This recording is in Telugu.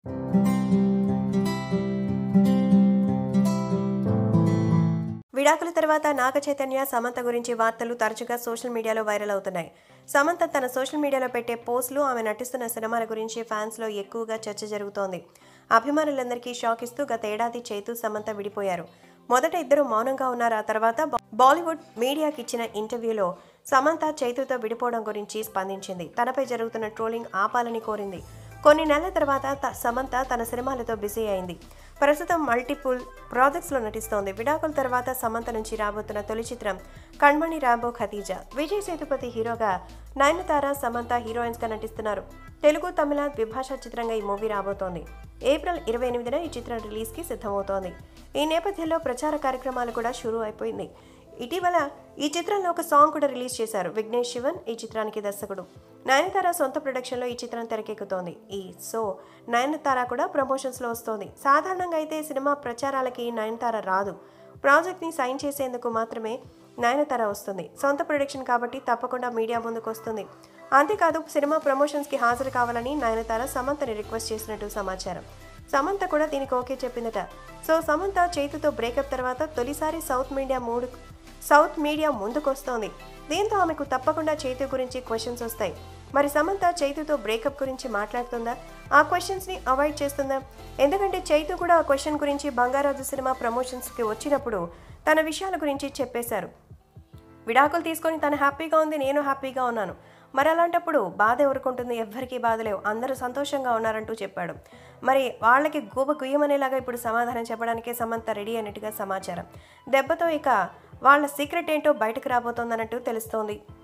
విడాకుల తర్వాత నాగ చైతన్య సమంత గురించి వార్తలు తరచుగా సోషల్ మీడియాలో వైరల్ అవుతున్నాయి సమంత తన సోషల్ మీడియాలో పెట్టే పోస్టులు ఆమె నటిస్తున్న సినిమాల గురించి ఫ్యాన్స్లో ఎక్కువగా చర్చ జరుగుతోంది అభిమానులందరికీ షాక్ ఇస్తూ గత ఏడాది చైతు సమంత విడిపోయారు మొదట ఇద్దరు మౌనంగా ఉన్నారు ఆ తర్వాత బా- బాలీవుడ్ మీడియాకి ఇచ్చిన ఇంటర్వ్యూలో సమంత చైతుతో విడిపోవడం గురించి స్పందించింది తనపై జరుగుతున్న ట్రోలింగ్ ఆపాలని కోరింది కొన్ని నెలల తర్వాత త- సమంత తన సినిమాలతో బిజీ అయింది ప్రస్తుతం మల్టిపుల్ ప్రాజెక్ట్స్లో నటిస్తోంది విడాకుల తర్వాత సమంత నుంచి రాబోతున్న తొలి చిత్రం కణ్మణి రాంబో ఖతీజా విజయ్ సేతుపతి హీరోగా నయనతార సమంత హీరోయిన్స్గా నటిస్తున్నారు తెలుగు తమిళ ద్విభాషా చిత్రంగా ఈ మూవీ రాబోతోంది ఏప్రిల్ ఇరవై ఎనిమిదిన ఈ చిత్రం రిలీజ్కి సిద్ధమవుతోంది ఈ నేపథ్యంలో ప్రచార కార్యక్రమాలు కూడా షురూ అయిపోయింది ఇటీవల ఈ చిత్రంలో ఒక సాంగ్ కూడా రిలీజ్ చేశారు విఘ్నేష్ శివన్ ఈ చిత్రానికి దర్శకుడు నయనతార సొంత ప్రొడక్షన్లో ఈ చిత్రం తెరకెక్కుతోంది ఈ సో నయనతార కూడా ప్రమోషన్స్లో వస్తోంది సాధారణంగా అయితే సినిమా ప్రచారాలకి నయనతార రాదు ప్రాజెక్ట్ని సైన్ చేసేందుకు మాత్రమే నయనతార వస్తుంది సొంత ప్రొడక్షన్ కాబట్టి తప్పకుండా మీడియా ముందుకు వస్తుంది అంతేకాదు సినిమా ప్రమోషన్స్కి హాజరు కావాలని నయనతార సమంతని రిక్వెస్ట్ చేసినట్టు సమాచారం సమంత కూడా దీనికి ఓకే చెప్పిందట సో సమంత చేతుతో బ్రేకప్ తర్వాత తొలిసారి సౌత్ మీడియా మూడు సౌత్ మీడియా ముందుకొస్తోంది దీంతో ఆమెకు తప్పకుండా చైతు గురించి క్వశ్చన్స్ వస్తాయి మరి సమంత చైతుతో బ్రేకప్ గురించి మాట్లాడుతుందా ఆ క్వశ్చన్స్ని అవాయిడ్ చేస్తుందా ఎందుకంటే చైతు కూడా ఆ క్వశ్చన్ గురించి బంగారాజు సినిమా ప్రమోషన్స్కి వచ్చినప్పుడు తన విషయాల గురించి చెప్పేశారు విడాకులు తీసుకొని తను హ్యాపీగా ఉంది నేను హ్యాపీగా ఉన్నాను మరి అలాంటప్పుడు బాధ ఎవరుకుంటుంది ఎవ్వరికీ బాధ లేవు అందరూ సంతోషంగా ఉన్నారంటూ చెప్పాడు మరి వాళ్ళకి గూబ గుయ్యమనేలాగా ఇప్పుడు సమాధానం చెప్పడానికే సమంత రెడీ అయినట్టుగా సమాచారం దెబ్బతో ఇక వాళ్ళ సీక్రెట్ ఏంటో బయటకు రాబోతోందన్నట్టు తెలుస్తోంది